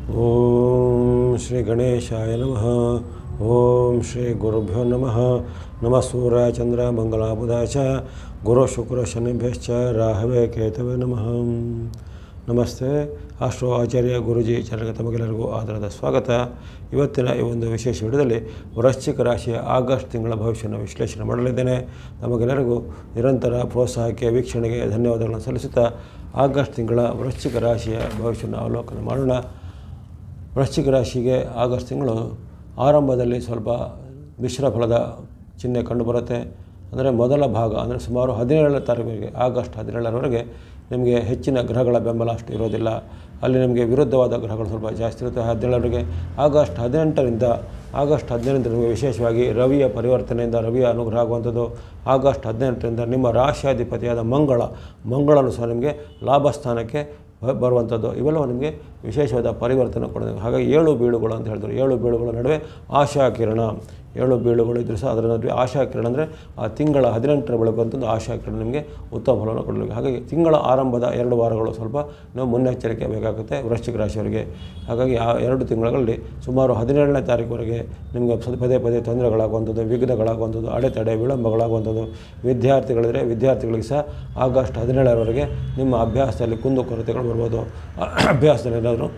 ಓಂ ಶ್ರೀ ಗಣೇಶಾಯ ನಮಃ ಓಂ ಶ್ರೀ ಗುರುಭ್ಯೋ ನಮಃ ನಮಃ ಸೂರ್ಯ ಚಂದ್ರ ಮಂಗಲ ಬುಧ ಚ ಗುರು ಶುಕ್ರ ಶನಿಭ್ಯಶ್ಚ ರಾಹವೇ ಕೇತವೇ ನಮಃ ನಮಸ್ತೆ ಆಶ್ರೋ ಆಚಾರ್ಯ ಗುರುಜಿ ಚರಣಕ್ಕೆ ತಮಗೆಲ್ಲರಿಗೂ ಆಧಾರದ ಸ್ವಾಗತ ಇವತ್ತಿನ ಈ ಒಂದು ವಿಶೇಷ ವಿಡಿಯೋದಲ್ಲಿ ವೃಶ್ಚಿಕ ರಾಶಿಯ ಆಗಸ್ಟ್ ತಿಂಗಳ ಭವಿಷ್ಯನ ವಿಶ್ಲೇಷಣೆ ಮಾಡಲಿದ್ದೇನೆ ತಮಗೆಲ್ಲರಿಗೂ ನಿರಂತರ ಪ್ರೋತ್ಸಾಹಕ್ಕೆ ವೀಕ್ಷಣೆಗೆ ಧನ್ಯವಾದಗಳನ್ನು ಸಲ್ಲಿಸುತ್ತಾ ಆಗಸ್ಟ್ ತಿಂಗಳ ವೃಶ್ಚಿಕ ರಾಶಿಯ ಭವಿಷ್ಯನ ಅವಲೋಕನ ಮಾಡೋಣ ವೃಶ್ಚಿಕ ರಾಶಿಗೆ ಆಗಸ್ಟ್ ತಿಂಗಳು ಆರಂಭದಲ್ಲಿ ಸ್ವಲ್ಪ ಮಿಶ್ರ ಫಲದ ಚಿಹ್ನೆ ಕಂಡುಬರುತ್ತೆ ಅಂದರೆ ಮೊದಲ ಭಾಗ ಅಂದರೆ ಸುಮಾರು ಹದಿನೇಳನೇ ತಾರೀಕಿಗೆ ಆಗಸ್ಟ್ ಹದಿನೇಳರವರೆಗೆ ನಿಮಗೆ ಹೆಚ್ಚಿನ ಗ್ರಹಗಳ ಬೆಂಬಲ ಅಷ್ಟು ಇರೋದಿಲ್ಲ ಅಲ್ಲಿ ನಿಮಗೆ ವಿರುದ್ಧವಾದ ಗ್ರಹಗಳು ಸ್ವಲ್ಪ ಜಾಸ್ತಿ ಇರುತ್ತೆ ಹದಿನೇಳರಿಗೆ ಆಗಸ್ಟ್ ಹದಿನೆಂಟರಿಂದ ಆಗಸ್ಟ್ ಹದಿನೆಂಟರಿಂದ ನಿಮಗೆ ವಿಶೇಷವಾಗಿ ರವಿಯ ಪರಿವರ್ತನೆಯಿಂದ ರವಿಯ ಅನುಗ್ರಹ ಆಗುವಂಥದ್ದು ಆಗಸ್ಟ್ ಹದಿನೆಂಟರಿಂದ ನಿಮ್ಮ ರಾಶಿಯಾಧಿಪತಿಯಾದ ಮಂಗಳ ಮಂಗಳನು ಸಹ ನಿಮಗೆ ಲಾಭ ಸ್ಥಾನಕ್ಕೆ ಬ- ಬರುವಂಥದ್ದು ಇವೆಲ್ಲವೂ ನಿಮಗೆ ವಿಶೇಷವಾದ ಪರಿವರ್ತನೆ ಕೊಡೋದು ಹಾಗಾಗಿ ಏಳು ಬೀಳುಗಳು ಅಂತ ಹೇಳಿದ್ರು ಏಳು ಬೀಳುಗಳ ನಡುವೆ ಆಶಾ ಕಿರಣ ಏಳು ಬೀಳುಗಳು ಇದ್ರೂ ಸಹ ಅದರ ನಡುವೆ ಆಶಾ ಕಿರಣ ಅಂದರೆ ಆ ತಿಂಗಳ ಹದಿನೆಂಟರ ಬೆಳಕು ಅಂತಂದು ಆಶಾ ಕಿರಣ ನಿಮಗೆ ಉತ್ತಮ ಫಲವನ್ನು ಕೊಡಲಿಕ್ಕೆ ಹಾಗಾಗಿ ತಿಂಗಳ ಆರಂಭದ ಎರಡು ವಾರಗಳು ಸ್ವಲ್ಪ ನಾವು ಮುನ್ನೆಚ್ಚರಿಕೆ ಬೇಕಾಗುತ್ತೆ ವೃಶ್ಚಿಕ ರಾಶಿಯವರಿಗೆ ಹಾಗಾಗಿ ಆ ಎರಡು ತಿಂಗಳಲ್ಲಿ ಸುಮಾರು ಹದಿನೇಳನೇ ತಾರೀಕುವರೆಗೆ ನಿಮಗೆ ಸ- ಪದೇ ಪದೇ ತೊಂದರೆಗಳಾಗುವಂಥದ್ದು ವಿಘ್ನಗಳಾಗುವಂಥದ್ದು ಅಡೆತಡೆ ವಿಳಂಬಗಳಾಗುವಂಥದ್ದು ವಿದ್ಯಾರ್ಥಿಗಳಿದ್ರೆ ವಿದ್ಯಾರ್ಥಿಗಳಿಗೆ ಸಹ ಆಗಸ್ಟ್ ಹದಿನೇಳರವರೆಗೆ ನಿಮ್ಮ ಅಭ್ಯಾಸದಲ್ಲಿ ಕುಂದುಕೊರತೆಗಳು ಬರ್ಬೋದು ಅಭ್ಯಾಸದಲ್ಲಿ ಏನಾದರೂ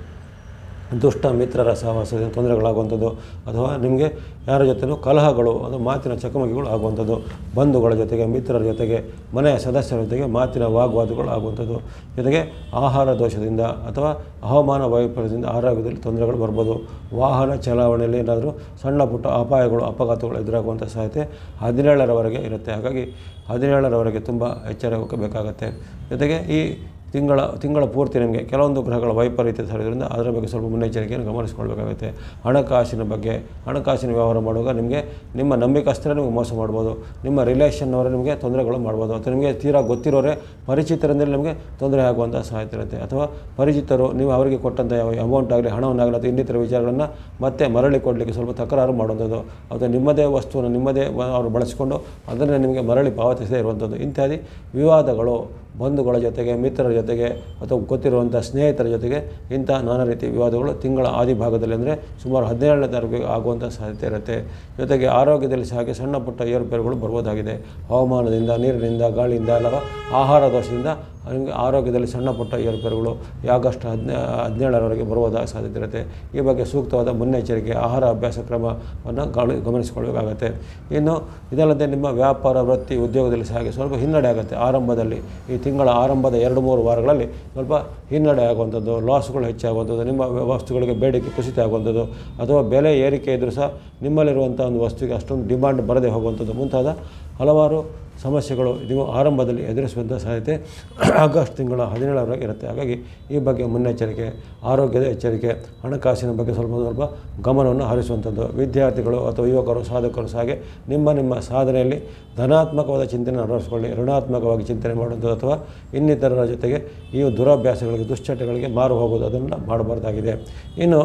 ದುಷ್ಟ ಮಿತ್ರರ ಸಹವಾಸದಿಂದ ತೊಂದರೆಗಳಾಗುವಂಥದ್ದು ಅಥವಾ ನಿಮಗೆ ಯಾರ ಜೊತೆನೂ ಕಲಹಗಳು ಅದು ಮಾತಿನ ಚಕಮಕಿಗಳು ಆಗುವಂಥದ್ದು ಬಂಧುಗಳ ಜೊತೆಗೆ ಮಿತ್ರರ ಜೊತೆಗೆ ಮನೆಯ ಸದಸ್ಯರ ಜೊತೆಗೆ ಮಾತಿನ ವಾಗ್ವಾದಗಳು ಆಗುವಂಥದ್ದು ಜೊತೆಗೆ ಆಹಾರ ದೋಷದಿಂದ ಅಥವಾ ಹವಾಮಾನ ವೈಪರೀತ್ಯದಿಂದ ಆರೋಗ್ಯದಲ್ಲಿ ತೊಂದರೆಗಳು ಬರ್ಬೋದು ವಾಹನ ಚಲಾವಣೆಯಲ್ಲಿ ಏನಾದರೂ ಸಣ್ಣ ಪುಟ್ಟ ಅಪಾಯಗಳು ಅಪಘಾತಗಳು ಎದುರಾಗುವಂಥ ಸಾಧ್ಯತೆ ಹದಿನೇಳರವರೆಗೆ ಇರುತ್ತೆ ಹಾಗಾಗಿ ಹದಿನೇಳರವರೆಗೆ ತುಂಬ ಎಚ್ಚರ ಬೇಕಾಗುತ್ತೆ ಜೊತೆಗೆ ಈ ತಿಂಗಳ ತಿಂಗಳ ಪೂರ್ತಿ ನಿಮಗೆ ಕೆಲವೊಂದು ಗ್ರಹಗಳ ವೈಪರೀತ್ಯ ಸರಿದ್ರಿಂದ ಅದರ ಬಗ್ಗೆ ಸ್ವಲ್ಪ ಮುನ್ನೆಚ್ಚರಿಕೆಯನ್ನು ಗಮನಿಸ್ಕೊಳ್ಬೇಕಾಗುತ್ತೆ ಹಣಕಾಸಿನ ಬಗ್ಗೆ ಹಣಕಾಸಿನ ವ್ಯವಹಾರ ಮಾಡುವಾಗ ನಿಮಗೆ ನಿಮ್ಮ ನಂಬಿಕಸ್ಥರೇ ನಿಮಗೆ ಮೋಸ ಮಾಡ್ಬೋದು ನಿಮ್ಮ ರಿಲೇಷನ್ನವರೇ ನಿಮಗೆ ತೊಂದರೆಗಳು ಮಾಡ್ಬೋದು ಅಥವಾ ನಿಮಗೆ ತೀರಾ ಗೊತ್ತಿರೋರೇ ಪರಿಚಿತರಿಂದಲೇ ನಿಮಗೆ ತೊಂದರೆ ಆಗುವಂಥ ಸಾಧ್ಯತೆ ಇರುತ್ತೆ ಅಥವಾ ಪರಿಚಿತರು ನೀವು ಅವರಿಗೆ ಕೊಟ್ಟಂಥ ಯಾವ ಅಮೌಂಟ್ ಆಗಲಿ ಹಣವನ್ನಾಗಲಿ ಅಥವಾ ಇನ್ನಿತರ ವಿಚಾರಗಳನ್ನು ಮತ್ತೆ ಮರಳಿ ಕೊಡಲಿಕ್ಕೆ ಸ್ವಲ್ಪ ತಕರಾರು ಮಾಡುವಂಥದ್ದು ಅಥವಾ ನಿಮ್ಮದೇ ವಸ್ತುವನ್ನು ನಿಮ್ಮದೇ ವ- ಅವರು ಬಳಸಿಕೊಂಡು ಅದನ್ನು ನಿಮಗೆ ಮರಳಿ ಪಾವತಿಸದೇ ಇರುವಂಥದ್ದು ಇತ್ಯಾದಿ ವಿವಾದಗಳು ಬಂಧುಗಳ ಜೊತೆಗೆ ಮಿತ್ರರ ಜೊತೆಗೆ ಅಥವಾ ಗೊತ್ತಿರುವಂಥ ಸ್ನೇಹಿತರ ಜೊತೆಗೆ ಇಂಥ ನಾನಾ ರೀತಿ ವಿವಾದಗಳು ತಿಂಗಳ ಆದಿಭಾಗದಲ್ಲಿ ಅಂದರೆ ಸುಮಾರು ಹದಿನೇಳನೇ ತಾರೀಕಿಗೆ ಆಗುವಂಥ ಸಾಧ್ಯತೆ ಇರುತ್ತೆ ಜೊತೆಗೆ ಆರೋಗ್ಯದಲ್ಲಿ ಸಹ ಹಾಗೆ ಸಣ್ಣ ಪುಟ್ಟ ಏರುಪೇರುಗಳು ಬರ್ಬೋದಾಗಿದೆ ಹವಾಮಾನದಿಂದ ನೀರಿನಿಂದ ಗಾಳಿಯಿಂದ ಅಥವಾ ಆಹಾರ ದೋಷದಿಂದ ನಿಮಗೆ ಆರೋಗ್ಯದಲ್ಲಿ ಸಣ್ಣ ಪುಟ್ಟ ಏರುಪೇರುಗಳು ಈ ಆಗಸ್ಟ್ ಹದಿನೇ ಹದಿನೇಳರವರೆಗೆ ಬರುವುದಾದ ಸಾಧ್ಯತೆ ಇರುತ್ತೆ ಈ ಬಗ್ಗೆ ಸೂಕ್ತವಾದ ಮುನ್ನೆಚ್ಚರಿಕೆ ಆಹಾರ ಅಭ್ಯಾಸ ಕ್ರಮವನ್ನು ಗಾಳಿ ಗಮನಿಸಿಕೊಳ್ಬೇಕಾಗತ್ತೆ ಇನ್ನು ಇದಲ್ಲದೆ ನಿಮ್ಮ ವ್ಯಾಪಾರ ವೃತ್ತಿ ಉದ್ಯೋಗದಲ್ಲಿ ಸಹ ಹಾಗೆ ಸ್ವಲ್ಪ ಹಿನ್ನಡೆ ಆಗುತ್ತೆ ಆರಂಭದಲ್ಲಿ ಈ ತಿಂಗಳ ಆರಂಭದ ಎರಡು ಮೂರು ವಾರಗಳಲ್ಲಿ ಸ್ವಲ್ಪ ಹಿನ್ನಡೆ ಆಗುವಂಥದ್ದು ಲಾಸ್ಗಳು ಹೆಚ್ಚಾಗುವಂಥದ್ದು ನಿಮ್ಮ ವಸ್ತುಗಳಿಗೆ ಬೇಡಿಕೆ ಕುಸಿತ ಆಗುವಂಥದ್ದು ಅಥವಾ ಬೆಲೆ ಏರಿಕೆ ಇದ್ದರೂ ಸಹ ನಿಮ್ಮಲ್ಲಿರುವಂಥ ಒಂದು ವಸ್ತುವಿಗೆ ಅಷ್ಟೊಂದು ಡಿಮಾಂಡ್ ಬರದೇ ಹೋಗುವಂಥದ್ದು ಮುಂತಾದ ಹಲವಾರು ಸಮಸ್ಯೆಗಳು ನೀವು ಆರಂಭದಲ್ಲಿ ಎದುರಿಸುವಂಥ ಸಾಧ್ಯತೆ ಆಗಸ್ಟ್ ತಿಂಗಳ ಹದಿನೇಳರವರೆಗೆ ಇರುತ್ತೆ ಹಾಗಾಗಿ ಈ ಬಗ್ಗೆ ಮುನ್ನೆಚ್ಚರಿಕೆ ಆರೋಗ್ಯದ ಎಚ್ಚರಿಕೆ ಹಣಕಾಸಿನ ಬಗ್ಗೆ ಸ್ವಲ್ಪ ಸ್ವಲ್ಪ ಗಮನವನ್ನು ಹರಿಸುವಂಥದ್ದು ವಿದ್ಯಾರ್ಥಿಗಳು ಅಥವಾ ಯುವಕರು ಸಾಧಕರು ಸಹ ಹಾಗೆ ನಿಮ್ಮ ನಿಮ್ಮ ಸಾಧನೆಯಲ್ಲಿ ಧನಾತ್ಮಕವಾದ ಚಿಂತನೆ ಅಳವಡಿಸಿಕೊಳ್ಳಿ ಋಣಾತ್ಮಕವಾಗಿ ಚಿಂತನೆ ಮಾಡುವಂಥದ್ದು ಅಥವಾ ಇನ್ನಿತರರ ಜೊತೆಗೆ ಈ ದುರಾಭ್ಯಾಸಗಳಿಗೆ ದುಶ್ಚಟಗಳಿಗೆ ಮಾರು ಹೋಗೋದು ಅದನ್ನು ಮಾಡಬಾರ್ದಾಗಿದೆ ಇನ್ನು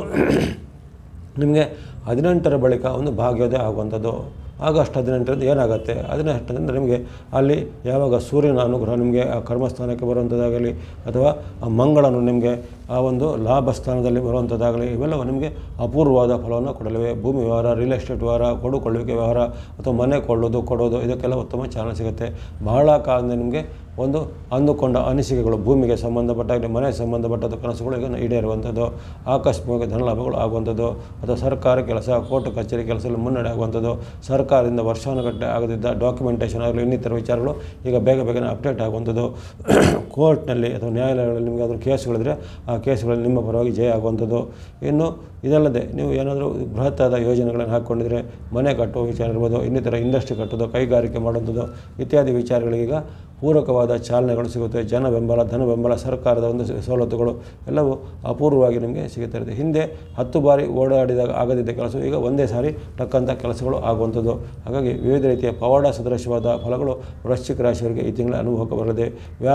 ನಿಮಗೆ ಹದಿನೆಂಟರ ಬಳಿಕ ಒಂದು ಭಾಗ್ಯೋದಯ ಆಗುವಂಥದ್ದು ಆಗಸ್ಟ್ ಹದಿನೆಂಟರಿಂದ ಏನಾಗುತ್ತೆ ಹದಿನೆಂಟರಿಂದ ನಿಮಗೆ ಅಲ್ಲಿ ಯಾವಾಗ ಸೂರ್ಯನ ಅನುಗ್ರಹ ನಿಮಗೆ ಆ ಕರ್ಮಸ್ಥಾನಕ್ಕೆ ಬರುವಂಥದ್ದಾಗಲಿ ಅಥವಾ ಆ ಮಂಗಳನು ನಿಮಗೆ ಆ ಒಂದು ಲಾಭ ಸ್ಥಾನದಲ್ಲಿ ಬರುವಂಥದ್ದಾಗಲಿ ಇವೆಲ್ಲವೂ ನಿಮಗೆ ಅಪೂರ್ವವಾದ ಫಲವನ್ನು ಕೊಡಲಿವೆ ಭೂಮಿ ವ್ಯವಹಾರ ರಿಯಲ್ ಎಸ್ಟೇಟ್ ವ್ಯವಹಾರ ಕೊಡುಕೊಳ್ಳುವಿಕೆ ವ್ಯವಹಾರ ಅಥವಾ ಮನೆ ಕೊಳ್ಳೋದು ಕೊಡೋದು ಇದಕ್ಕೆಲ್ಲ ಉತ್ತಮ ಚಾನಲ್ ಸಿಗುತ್ತೆ ಬಹಳ ಕಾಲದಿಂದ ನಿಮಗೆ ಒಂದು ಅಂದುಕೊಂಡ ಅನಿಸಿಕೆಗಳು ಭೂಮಿಗೆ ಸಂಬಂಧಪಟ್ಟಾಗಲಿ ಮನೆಗೆ ಸಂಬಂಧಪಟ್ಟದ ಕನಸುಗಳು ಈಗ ಈಡೇರುವಂಥದ್ದು ಆಕಸ್ಮಿಕ ಧನಲಾಭಗಳು ಆಗುವಂಥದ್ದು ಅಥವಾ ಸರ್ಕಾರ ಕೆಲಸ ಕೋರ್ಟ್ ಕಚೇರಿ ಕೆಲಸದಲ್ಲಿ ಮುನ್ನಡೆ ಆಗುವಂಥದ್ದು ಸರ್ಕಾರದಿಂದ ವರ್ಷಾನುಗಟ್ಟಲೆ ಆಗದಿದ್ದ ಡಾಕ್ಯುಮೆಂಟೇಷನ್ ಆಗಲಿ ಇನ್ನಿತರ ವಿಚಾರಗಳು ಈಗ ಬೇಗ ಬೇಗನೆ ಅಪ್ಡೇಟ್ ಆಗುವಂಥದ್ದು ಕೋರ್ಟ್ನಲ್ಲಿ ಅಥವಾ ನ್ಯಾಯಾಲಯಗಳಲ್ಲಿ ನಿಮಗೆ ಅದ್ರ ಕೇಸುಗಳಿದ್ರೆ ಆ ಕೇಸುಗಳಲ್ಲಿ ನಿಮ್ಮ ಪರವಾಗಿ ಜಯ ಆಗುವಂಥದ್ದು ಇನ್ನು ಇದಲ್ಲದೆ ನೀವು ಏನಾದರೂ ಬೃಹತ್ತಾದ ಯೋಜನೆಗಳನ್ನು ಹಾಕ್ಕೊಂಡಿದ್ರೆ ಮನೆ ಕಟ್ಟುವ ವಿಚಾರ ಇರ್ಬೋದು ಇನ್ನಿತರ ಇಂಡಸ್ಟ್ರಿ ಕಟ್ಟೋದು ಕೈಗಾರಿಕೆ ಮಾಡುವಂಥದ್ದು ಇತ್ಯಾದಿ ವಿಚಾರಗಳಿಗೀಗ ಪೂರಕವಾದ ಚಾಲನೆಗಳು ಸಿಗುತ್ತೆ ಜನ ಬೆಂಬಲ ಧನ ಬೆಂಬಲ ಸರ್ಕಾರದ ಒಂದು ಸವಲತ್ತುಗಳು ಎಲ್ಲವೂ ಅಪೂರ್ವವಾಗಿ ನಿಮಗೆ ಸಿಗುತ್ತಾ ಇರುತ್ತೆ ಹಿಂದೆ ಹತ್ತು ಬಾರಿ ಓಡಾಡಿದಾಗ ಆಗದಿದ್ದ ಕೆಲಸ ಈಗ ಒಂದೇ ಸಾರಿ ಟಕ್ಕಂಥ ಕೆಲಸಗಳು ಆಗುವಂಥದ್ದು ಹಾಗಾಗಿ ವಿವಿಧ ರೀತಿಯ ಪವಾಡ ಸದೃಶವಾದ ಫಲಗಳು ವೃಶ್ಚಿಕ ರಾಶಿಯವರಿಗೆ ಈ ತಿಂಗಳ ಅನುಭವಕ್ಕೆ ಬರಲಿದೆ ವ್ಯಾಪಾರ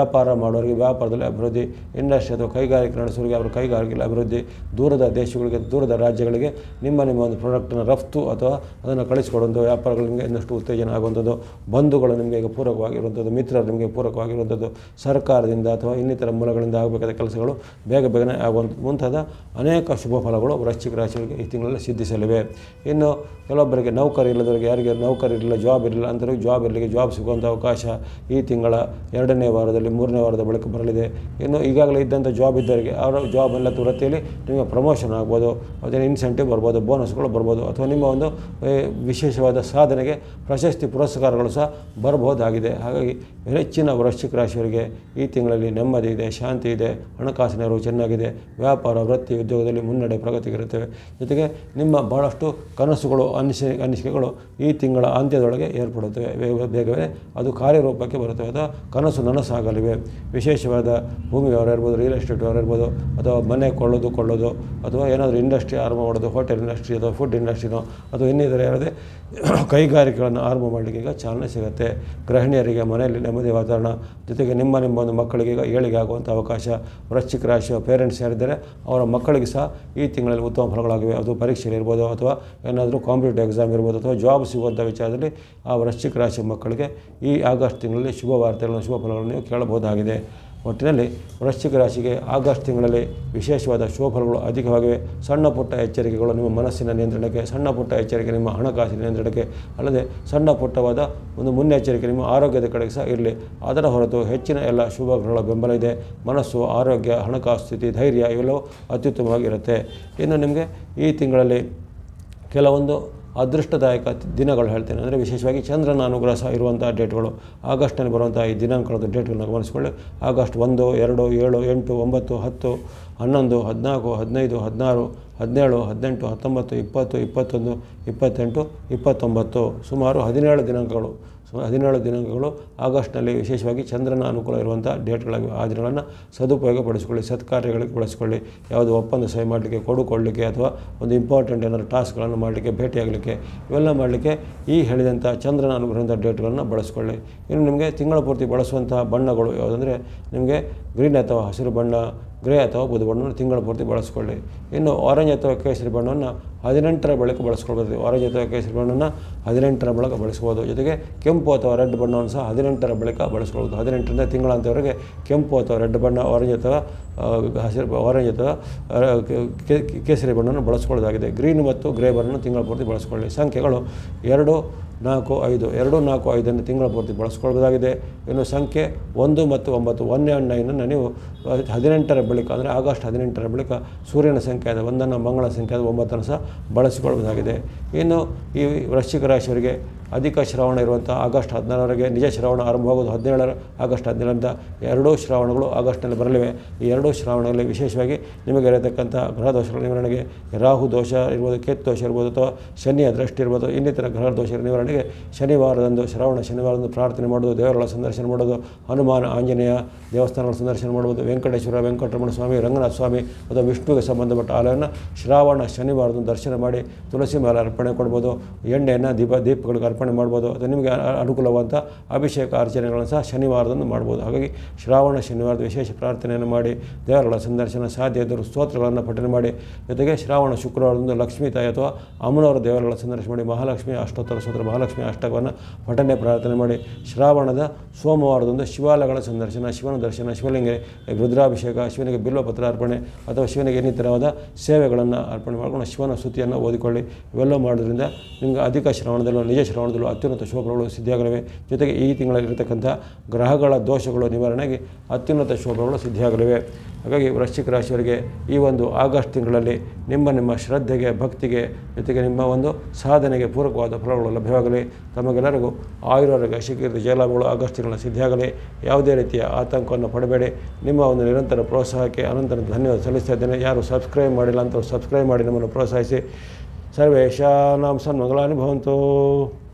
ಮಾಡೋರಿಗೆ ವ್ಯಾಪಾರದಲ್ಲಿ ಅಭಿವೃದ್ಧಿ ಇಂಡಸ್ಟ್ರಿ ಅಥವಾ ಕೈಗಾರಿಕೆ ನಡೆಸೋರಿಗೆ ಅವರ ಕೈಗಾರಿಕೆಯಲ್ಲಿ ಅಭಿವೃದ್ಧಿ ದೂರದ ದೇಶಗಳಿಗೆ ದೂರದ ರಾಜ್ಯಗಳಿಗೆ ನಿಮ್ಮ ನಿಮ್ಮ ಒಂದು ಪ್ರಾಡಕ್ಟನ್ನು ರಫ್ತು ಅಥವಾ ಅದನ್ನು ಕಳಿಸಿಕೊಡುವಂಥ ವ್ಯಾಪಾರಗಳಿಗೆ ಇನ್ನಷ್ಟು ಉತ್ತೇಜನ ಆಗುವಂಥದ್ದು ಬಂಧುಗಳು ನಿಮಗೆ ಈಗ ಪೂರಕವಾಗಿರುವಂಥದ್ದು ಮಿತ್ರರು ನಿಮಗೆ ಪೂರಕವಾಗಿರುವಂಥದ್ದು ಸರ್ಕಾರದಿಂದ ಅಥವಾ ಇನ್ನಿತರ ಮೂಲಗಳಿಂದ ಆಗಬೇಕಾದ ಕೆಲಸಗಳು ಬೇಗ ಬೇಗನೆ ಆಗುವಂಥ ಮುಂತಾದ ಅನೇಕ ಶುಭ ಫಲಗಳು ವೃಶ್ಚಿಕ ರಾಶಿಯವರಿಗೆ ಈ ತಿಂಗಳಲ್ಲಿ ಸಿದ್ಧಿಸಲಿವೆ ಇನ್ನು ಕೆಲವೊಬ್ಬರಿಗೆ ನೌಕರಿ ಇಲ್ಲದವರಿಗೆ ಯಾರಿಗೆ ನೌಕರಿ ಇರಲಿಲ್ಲ ಜಾಬ್ ಇರಲಿಲ್ಲ ಅಂಥವ್ರಿಗೆ ಜಾಬ್ ಇರಲಿಕ್ಕೆ ಜಾಬ್ ಸಿಗುವಂಥ ಅವಕಾಶ ಈ ತಿಂಗಳ ಎರಡನೇ ವಾರದಲ್ಲಿ ಮೂರನೇ ವಾರದ ಬಳಿಕ ಬರಲಿದೆ ಇನ್ನು ಈಗಾಗಲೇ ಇದ್ದಂಥ ಜಾಬ್ ಇದ್ದವರಿಗೆ ಅವರ ಜಾಬ್ ಎಲ್ಲ ವೃತ್ತಿಯಲ್ಲಿ ನಿಮಗೆ ಪ್ರಮೋಷನ್ ಆಗ್ಬೋದು ಅದೇನು ಇನ್ಸೆಂಟಿವ್ ಬರ್ಬೋದು ಬೋನಸ್ಗಳು ಬರ್ಬೋದು ಅಥವಾ ನಿಮ್ಮ ಒಂದು ಏ, ವಿಶೇಷವಾದ ಸಾಧನೆಗೆ ಪ್ರಶಸ್ತಿ ಪುರಸ್ಕಾರಗಳು ಸಹ ಬರಬಹುದಾಗಿದೆ ಹಾಗಾಗಿ ಹೆಚ್ಚಿನ ವೃಶ್ಚಿಕ ರಾಶಿಯವರಿಗೆ ಈ ತಿಂಗಳಲ್ಲಿ ನೆಮ್ಮದಿ ಇದೆ ಶಾಂತಿ ಇದೆ ಹಣಕಾಸಿನ ನೆರವು ಚೆನ್ನಾಗಿದೆ ವ್ಯಾಪಾರ ವೃತ್ತಿ ಉದ್ಯೋಗದಲ್ಲಿ ಮುನ್ನಡೆ ಪ್ರಗತಿಗಿರುತ್ತವೆ ಜೊತೆಗೆ ನಿಮ್ಮ ಬಹಳಷ್ಟು ಕನಸುಗಳು ಅನಿಸಿ ಅನಿಸಿಕೆಗಳು ಈ ತಿಂಗಳ ಅಂತ್ಯದೊಳಗೆ ಏರ್ಪಡುತ್ತವೆ ಬೇಗ ಬೇಗವೇ ಅದು ಕಾರ್ಯರೂಪಕ್ಕೆ ಬರುತ್ತವೆ ಅಥವಾ ಕನಸು ನನಸಾಗಲಿವೆ ವಿಶೇಷವಾದ ಭೂಮಿ ವ್ಯವಹಾರ ಇರ್ಬೋದು ರಿಯಲ್ ಎಸ್ಟೇಟ್ ವ್ಯವಹಾರ ಇರ್ಬೋದು ಅಥವಾ ಮನೆ ಕೊಳ್ಳೋದು ಕೊಳ್ಳೋದು ಅಥವಾ ಏನಾದರೂ ಇಂಡಸ್ಟ್ರಿ ಆರಂಭ ಮಾಡೋದು ಹೋಟೆಲ್ ಇಂಡಸ್ಟ್ರಿ ಅಥವಾ ಫುಡ್ ಇಂಡಸ್ಟ್ರಿನೋ ಅಥವಾ ಇನ್ನಿತರ ಯಾವುದೇ ಕೈಗಾರಿಕೆಗಳನ್ನು ಆರಂಭ ಮಾಡಲಿಕ್ಕೆ ಈಗ ಚಾಲನೆ ಸಿಗುತ್ತೆ ಗೃಹಿಣಿಯರಿಗೆ ಮನೆಯಲ್ಲಿ ನೆಮ್ಮದಿ ವಾತಾವರಣ ಜೊತೆಗೆ ನಿಮ್ಮ ನಿಮ್ಮ ಒಂದು ಮಕ್ಕಳಿಗೆ ಈಗ ಏಳಿಗೆ ಆಗುವಂಥ ಅವಕಾಶ ವೃಶ್ಚಿಕ ರಾಶಿಯ ಪೇರೆಂಟ್ಸ್ ಯಾರಿದ್ದಾರೆ ಅವರ ಮಕ್ಕಳಿಗೆ ಸಹ ಈ ತಿಂಗಳಲ್ಲಿ ಉತ್ತಮ ಫಲಗಳಾಗಿವೆ ಅದು ಪರೀಕ್ಷೆ ಇರ್ಬೋದು ಅಥವಾ ಏನಾದರೂ ಕಾಂಪಿಟೇಟಿವ್ ಎಕ್ಸಾಮ್ ಇರ್ಬೋದು ಅಥವಾ ಜಾಬ್ ಸಿಗುವಂಥ ವಿಚಾರದಲ್ಲಿ ಆ ವೃಶ್ಚಿಕ ರಾಶಿಯ ಮಕ್ಕಳಿಗೆ ಈ ಆಗಸ್ಟ್ ತಿಂಗಳಲ್ಲಿ ಶುಭ ವಾರ್ತೆಗಳನ್ನು ಶುಭ ಫಲಗಳನ್ನು ನೀವು ಕೇಳಬಹುದಾಗಿದೆ ಒಟ್ಟಿನಲ್ಲಿ ವೃಶ್ಚಿಕ ರಾಶಿಗೆ ಆಗಸ್ಟ್ ತಿಂಗಳಲ್ಲಿ ವಿಶೇಷವಾದ ಶುಭಫಲಗಳು ಅಧಿಕವಾಗಿವೆ ಸಣ್ಣ ಪುಟ್ಟ ಎಚ್ಚರಿಕೆಗಳು ನಿಮ್ಮ ಮನಸ್ಸಿನ ನಿಯಂತ್ರಣಕ್ಕೆ ಸಣ್ಣ ಪುಟ್ಟ ಎಚ್ಚರಿಕೆ ನಿಮ್ಮ ಹಣಕಾಸಿನ ನಿಯಂತ್ರಣಕ್ಕೆ ಅಲ್ಲದೆ ಸಣ್ಣ ಪುಟ್ಟವಾದ ಒಂದು ಮುನ್ನೆಚ್ಚರಿಕೆ ನಿಮ್ಮ ಆರೋಗ್ಯದ ಕಡೆಗೆ ಸಹ ಇರಲಿ ಅದರ ಹೊರತು ಹೆಚ್ಚಿನ ಎಲ್ಲ ಶುಭಗಳ ಬೆಂಬಲ ಇದೆ ಮನಸ್ಸು ಆರೋಗ್ಯ ಹಣಕಾಸು ಸ್ಥಿತಿ ಧೈರ್ಯ ಇವೆಲ್ಲವೂ ಅತ್ಯುತ್ತಮವಾಗಿರುತ್ತೆ ಇನ್ನು ನಿಮಗೆ ಈ ತಿಂಗಳಲ್ಲಿ ಕೆಲವೊಂದು ಅದೃಷ್ಟದಾಯಕ ದಿನಗಳು ಹೇಳ್ತೇನೆ ಅಂದರೆ ವಿಶೇಷವಾಗಿ ಚಂದ್ರನ ಅನುಗ್ರಹ ಸಹ ಇರುವಂಥ ಡೇಟ್ಗಳು ಆಗಸ್ಟ್ನಲ್ಲಿ ಬರುವಂಥ ಈ ದಿನಾಂಕದ ಡೇಟ್ಗಳನ್ನ ಗಮನಿಸಿಕೊಳ್ಳಿ ಆಗಸ್ಟ್ ಒಂದು ಎರಡು ಏಳು ಎಂಟು ಒಂಬತ್ತು ಹತ್ತು ಹನ್ನೊಂದು ಹದಿನಾಲ್ಕು ಹದಿನೈದು ಹದಿನಾರು ಹದಿನೇಳು ಹದಿನೆಂಟು ಹತ್ತೊಂಬತ್ತು ಇಪ್ಪತ್ತು ಇಪ್ಪತ್ತೊಂದು ಇಪ್ಪತ್ತೆಂಟು ಇಪ್ಪತ್ತೊಂಬತ್ತು ಸುಮಾರು ಹದಿನೇಳು ದಿನಾಂಕಗಳು ಸೊ ಹದಿನೇಳು ದಿನಾಂಕಗಳು ಆಗಸ್ಟ್ನಲ್ಲಿ ವಿಶೇಷವಾಗಿ ಚಂದ್ರನ ಅನುಕೂಲ ಇರುವಂಥ ಡೇಟ್ಗಳಾಗಿವೆ ಆ ದಿನಗಳನ್ನು ಸದುಪಯೋಗಪಡಿಸಿಕೊಳ್ಳಿ ಸತ್ಕಾರ್ಯಗಳಿಗೆ ಬಳಸಿಕೊಳ್ಳಿ ಯಾವುದು ಒಪ್ಪಂದ ಸಹಿ ಮಾಡಲಿಕ್ಕೆ ಕೊಡುಕೊಳ್ಳಲಿಕ್ಕೆ ಅಥವಾ ಒಂದು ಇಂಪಾರ್ಟೆಂಟ್ ಏನಾದರೂ ಟಾಸ್ಕ್ಗಳನ್ನು ಮಾಡಲಿಕ್ಕೆ ಭೇಟಿಯಾಗಲಿಕ್ಕೆ ಇವೆಲ್ಲ ಮಾಡಲಿಕ್ಕೆ ಈ ಹೇಳಿದಂಥ ಚಂದ್ರನ ಅನುಗ್ರಹದ ಡೇಟ್ಗಳನ್ನು ಬಳಸಿಕೊಳ್ಳಿ ಇನ್ನು ನಿಮಗೆ ತಿಂಗಳ ಪೂರ್ತಿ ಬಳಸುವಂಥ ಬಣ್ಣಗಳು ಯಾವುದಂದರೆ ನಿಮಗೆ ಗ್ರೀನ್ ಅಥವಾ ಹಸಿರು ಬಣ್ಣ ಗ್ರೇ ಅಥವಾ ಬುಧ ಬಣ್ಣವನ್ನು ತಿಂಗಳ ಪೂರ್ತಿ ಬಳಸ್ಕೊಳ್ಳಿ ಇನ್ನು ಆರೆಂಜ್ ಅಥವಾ ಕೇಸರಿ ಬಣ್ಣವನ್ನು ಹದಿನೆಂಟರ ಬಳಿಕ ಬಳಸ್ಕೊಳ್ಬೋದು ಆರೆಂಜ್ ಅಥವಾ ಕೇಸರಿ ಬಣ್ಣವನ್ನು ಹದಿನೆಂಟರ ಬಳಿಕ ಬಳಸ್ಬೋದು ಜೊತೆಗೆ ಕೆಂಪು ಅಥವಾ ರೆಡ್ ಬಣ್ಣವನ್ನು ಸಹ ಹದಿನೆಂಟರ ಬಳಿಕ ಬಳಸ್ಕೊಳ್ಬೋದು ಹದಿನೆಂಟರಿಂದ ತಿಂಗಳಾಂತವರೆಗೆ ಕೆಂಪು ಅಥವಾ ರೆಡ್ ಬಣ್ಣ ಆರೆಂಜ್ ಅಥವಾ ಆ, ಹಸಿರು ಆರೆಂಜ್ ಅಥವಾ ಆ, ಕೆ- ಕೆ- ಕೇಸರಿ ಬಣ್ಣವನ್ನು ಬಳಸ್ಕೊಳ್ಳೋದಾಗಿದೆ ಗ್ರೀನ್ ಮತ್ತು ಗ್ರೇ ಬಣ್ಣವನ್ನು ತಿಂಗಳ ಪೂರ್ತಿ ಬಳಸ್ಕೊಳ್ಳಿ ಸಂಖ್ಯೆಗಳು ಎರಡು ನಾಲ್ಕು ಐದು ಎರಡು ನಾಲ್ಕು ಐದನ್ನು ತಿಂಗಳ ಪೂರ್ತಿ ಬಳಸ್ಕೊಳ್ಬೋದಾಗಿದೆ ಇನ್ನು ಸಂಖ್ಯೆ ಒಂದು ಮತ್ತು ಒಂಬತ್ತು ಒನ್ ಆ್ಯಂಡ್ ನೈನನ್ನು ನೀವು ಹದಿನೆಂಟರ ಬಳಿಕ ಅಂದರೆ ಆಗಸ್ಟ್ ಹದಿನೆಂಟರ ಬಳಿಕ ಸೂರ್ಯನ ಸಂಖ್ಯೆ ಆದ ಒಂದನ್ನು ಮಂಗಳ ಸಂಖ್ಯೆ ಆದ ಒಂಬತ್ತನ್ನು ಸಹ ಬಳಸಿಕೊಳ್ಳಬಹುದಾಗಿದೆ ಇನ್ನು ಈ ವೃಶ್ಚಿಕ ರಾಶಿಯವರಿಗೆ ಅಧಿಕ ಶ್ರವಣ ಇರುವಂಥ ಆಗಸ್ಟ್ ಹದಿನಾರವರೆಗೆ ನಿಜ ಶ್ರವಣ ಆರಂಭವಾಗೋದು ಹದಿನೇಳರ ಆಗಸ್ಟ್ ಹದಿನೇಳರಿಂದ ಎರಡೂ ಶ್ರಾವಣಗಳು ಆಗಸ್ಟ್ನಲ್ಲಿ ಬರಲಿವೆ ಈ ಎರಡೂ ಶ್ರಾವಣಗಳಲ್ಲಿ ವಿಶೇಷವಾಗಿ ನಿಮಗೆ ಇರತಕ್ಕಂಥ ಗ್ರಹ ದೋಷಗಳ ನಿವಾರಣೆಗೆ ರಾಹು ದೋಷ ಇರ್ಬೋದು ಕೇತು ದೋಷ ಇರ್ಬೋದು ಅಥವಾ ಶನಿಯ ದೃಷ್ಟಿ ಇರ್ಬೋದು ಇನ್ನಿತರ ಗ್ರಹ ದೋಷ ನಿವಾರಣೆಗೆ ಶನಿವಾರದಂದು ಶ್ರಾವಣ ಶನಿವಾರದಂದು ಪ್ರಾರ್ಥನೆ ಮಾಡೋದು ದೇವರುಗಳ ಸಂದರ್ಶನ ಮಾಡೋದು ಹನುಮಾನ ಆಂಜನೇಯ ದೇವಸ್ಥಾನಗಳ ಸಂದರ್ಶನ ಮಾಡುವುದು ವೆಂಕಟೇಶ್ವರ ವೆಂಕಟರಮಣ ಸ್ವಾಮಿ ರಂಗನಾಥ ಸ್ವಾಮಿ ಅಥವಾ ವಿಷ್ಣುವಿಗೆ ಸಂಬಂಧಪಟ್ಟ ಆಲಯವನ್ನು ಶ್ರಾವಣ ಶನಿವಾರದಂದು ದರ್ಶನ ಮಾಡಿ ತುಳಸಿ ಮೇಲೆ ಅರ್ಪಣೆ ಕೊಡ್ಬೋದು ಎಣ್ಣೆಯನ್ನು ದೀಪ ದೀಪಗಳಿಗೆ ಅರ್ಪಣೆ ಮಾಡ್ಬೋದು ಅಥವಾ ನಿಮಗೆ ಅ- ಅನುಕೂಲವಾದಂಥ ಅಭಿಷೇಕ ಅರ್ಚನೆಗಳನ್ನು ಸಹ ಶನಿವಾರದಂದು ಮಾಡ್ಬೋದು ಹಾಗಾಗಿ ಶ್ರಾವಣ ಶನಿವಾರದ ವಿಶೇಷ ಪ್ರಾರ್ಥನೆಯನ್ನು ಮಾಡಿ ದೇವರುಗಳ ಸಂದರ್ಶನ ಸಾಧ್ಯ ಇದ್ದರೂ ಸ್ತೋತ್ರಗಳನ್ನು ಪಠನೆ ಮಾಡಿ ಜೊತೆಗೆ ಶ್ರಾವಣ ಶುಕ್ರವಾರದಂದು ಲಕ್ಷ್ಮೀ ತಾಯಿ ಅಥವಾ ಅಮ್ಮನವರ ದೇವರುಗಳ ಸಂದರ್ಶನ ಮಾಡಿ ಮಹಾಲಕ್ಷ್ಮಿ ಅಷ್ಟೋತ್ತರ ಸ್ತೋತ್ರ ಮಹಾಲಕ್ಷ್ಮಿ ಅಷ್ಟಕವನ್ನು ಪಠನೆ ಪ್ರಾರ್ಥನೆ ಮಾಡಿ ಶ್ರಾವಣದ ಸೋಮವಾರದಂದು ಶಿವಾಲಯಗಳ ಸಂದರ್ಶನ ಶಿವನ ದರ್ಶನ ಶಿವಲಿಂಗ ರುದ್ರಾಭಿಷೇಕ ಶಿವನಿಗೆ ಬಿಲ್ವಪತ್ರ ಅರ್ಪಣೆ ಅಥವಾ ಶಿವನಿಗೆ ಇನ್ನಿತರವಾದ ಸೇವೆಗಳನ್ನು ಅರ್ಪಣೆ ಮಾಡಿಕೊಂಡು ಶಿವನ ಸ್ತುತಿಯನ್ನು ಓದಿಕೊಳ್ಳಿ ಇವೆಲ್ಲ ಮಾಡೋದ್ರಿಂದ ನಿಮಗೆ ಅಧಿಕ ಶ್ರವಣದಲ್ಲೂ ನಿಜ ಶ್ರವಣದಲ್ಲೂ ಅತ್ಯುನ್ನತ ಶೋಭಗಳು ಸಿದ್ಧಿಯಾಗಲಿವೆ ಜೊತೆಗೆ ಈ ತಿಂಗಳಲ್ಲಿರತಕ್ಕಂಥ ಗ್ರಹಗಳ ದೋಷಗಳು ನಿವಾರಣೆಗೆ ಅತ್ಯುನ್ನತ ಶೋಭಗಳು ಸಿದ್ಧಿಯಾಗಲಿವೆ ಹಾಗಾಗಿ ವೃಶ್ಚಿಕ ರಾಶಿಯವರಿಗೆ ಈ ಒಂದು ಆಗಸ್ಟ್ ತಿಂಗಳಲ್ಲಿ ನಿಮ್ಮ ನಿಮ್ಮ ಶ್ರದ್ಧೆಗೆ ಭಕ್ತಿಗೆ ಜೊತೆಗೆ ನಿಮ್ಮ ಒಂದು ಸಾಧನೆಗೆ ಪೂರಕವಾದ ಫಲಗಳು ಲಭ್ಯವಾಗಲಿ ತಮಗೆಲ್ಲರಿಗೂ ಆಯುರಾರೋಗ್ಯ ಶೀಘ್ರ ಜಯಲಾಭಗಳು ಆಗಸ್ಟ್ ತಿಂಗಳ ಸಿದ್ಧಿಯಾಗಲಿ ಯಾವುದೇ ರೀತಿಯ ಆತಂಕವನ್ನು ಪಡಬೇಡಿ ನಿಮ್ಮ ಒಂದು ನಿರಂತರ ಪ್ರೋತ್ಸಾಹಕ್ಕೆ ಅನಂತರ ಧನ್ಯವಾದ ಸಲ್ಲಿಸ್ತಾ ಇದ್ದೇನೆ ಯಾರು ಸಬ್ಸ್ಕ್ರೈಬ್ ಮಾಡಿಲ್ಲ ಅಂತ ಸಬ್ಸ್ಕ್ರೈಬ್ ಮಾಡಿ ನಮ್ಮನ್ನು ಪ್ರೋತ್ಸಾಹಿಸಿ ಸರ್ವೇಶಾನಾಂ ಸನ್ಮಂಗಲಾನಿ ಭವಂತು